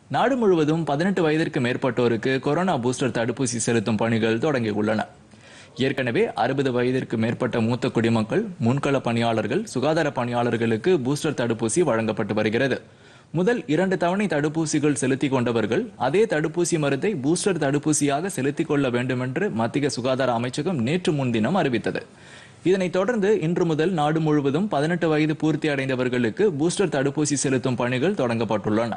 நாடு முழுவதும் பதினெட்டு வயதிற்கு மேற்பட்டோருக்கு கொரோனா பூஸ்டர் தடுப்பூசி செலுத்தும் பணிகள் தொடங்கியுள்ளன ஏற்கனவே அறுபது வயதிற்கு மேற்பட்ட மூத்த குடிமக்கள் முன்கள பணியாளர்கள் சுகாதார பணியாளர்களுக்கு பூஸ்டர் தடுப்பூசி வழங்கப்பட்டு வருகிறது முதல் இரண்டு தவணை தடுப்பூசிகள் செலுத்திக் கொண்டவர்கள் அதே தடுப்பூசி மருந்தை பூஸ்டர் தடுப்பூசியாக செலுத்திக் கொள்ள வேண்டும் என்று மத்திய சுகாதார அமைச்சகம் நேற்று முன்தினம் அறிவித்தது இதனைத் தொடர்ந்து இன்று முதல் நாடு முழுவதும் பதினெட்டு வயது பூர்த்தி அடைந்தவர்களுக்கு பூஸ்டர் தடுப்பூசி செலுத்தும் பணிகள் தொடங்கப்பட்டுள்ளன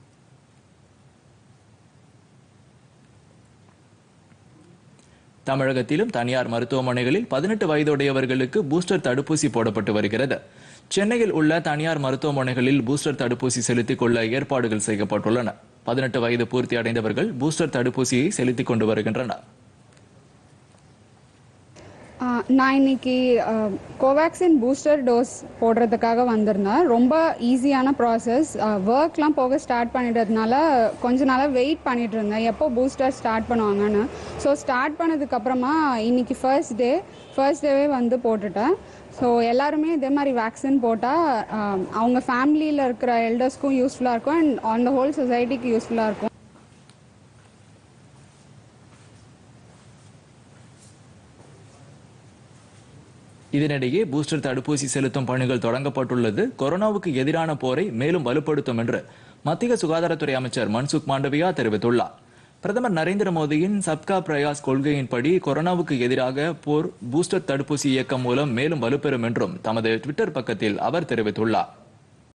தமிழகத்திலும் தனியார் மருத்துவமனைகளில் பதினெட்டு வயதுடையவர்களுக்கு பூஸ்டர் தடுப்பூசி போடப்பட்டு வருகிறது சென்னையில் உள்ள தனியார் மருத்துவமனைகளில் பூஸ்டர் தடுப்பூசி செலுத்திக் கொள்ள ஏற்பாடுகள் செய்யப்பட்டுள்ளன பதினெட்டு வயது பூர்த்தி அடைந்தவர்கள் பூஸ்டர் தடுப்பூசியை செலுத்திக் கொண்டு வருகின்றனர் ஆ, நான் இன்னைக்கு கோவேக்சின் பூஸ்டர் டோஸ் போடுறதுக்காக வந்திருந்தேன் ரொம்ப ஈஸியான ப்ராசஸ் ஒர்க்லாம் போக ஸ்டார்ட் பண்ணிட்டதுனால கொஞ்ச நாளாக வெயிட் பண்ணிட்டு இருந்தேன் எப்போ பூஸ்டர் ஸ்டார்ட் பண்ணுவாங்கன்னு ஸோ ஸ்டார்ட் பண்ணதுக்கப்புறமா இன்னைக்கு ஃபர்ஸ்ட் டே ஃபர்ஸ்ட் டேவே வந்து போட்டுட்டேன் ஸோ எல்லாருமே இதே மாதிரி வேக்சின் போட்டால் அவங்க ஃபேமிலியில் இருக்கிற எல்டர்ஸ்க்கும் யூஸ்ஃபுல்லாக இருக்கும் அண்ட் ஆன் த ஹோல் சொசைட்டிக்கு யூஸ்ஃபுல்லாக இருக்கும் இதனிடையே பூஸ்டர் தடுப்பூசி செலுத்தும் பணிகள் தொடங்கப்பட்டுள்ளது கொரோனாவுக்கு எதிரான போரை மேலும் வலுப்படுத்தும் என்று மத்திய சுகாதாரத்துறை அமைச்சர் மன்சுக் மாண்டவியா தெரிவித்துள்ளார் பிரதமர் நரேந்திர மோடியின் சப்கா பிரயாஸ் கொள்கையின்படி கொரோனாவுக்கு எதிராக போர் பூஸ்டர் தடுப்பூசி இயக்கம் மூலம் மேலும் வலுப்பெறும் என்றும் தமது ட்விட்டர் பக்கத்தில் அவர் தெரிவித்துள்ளார்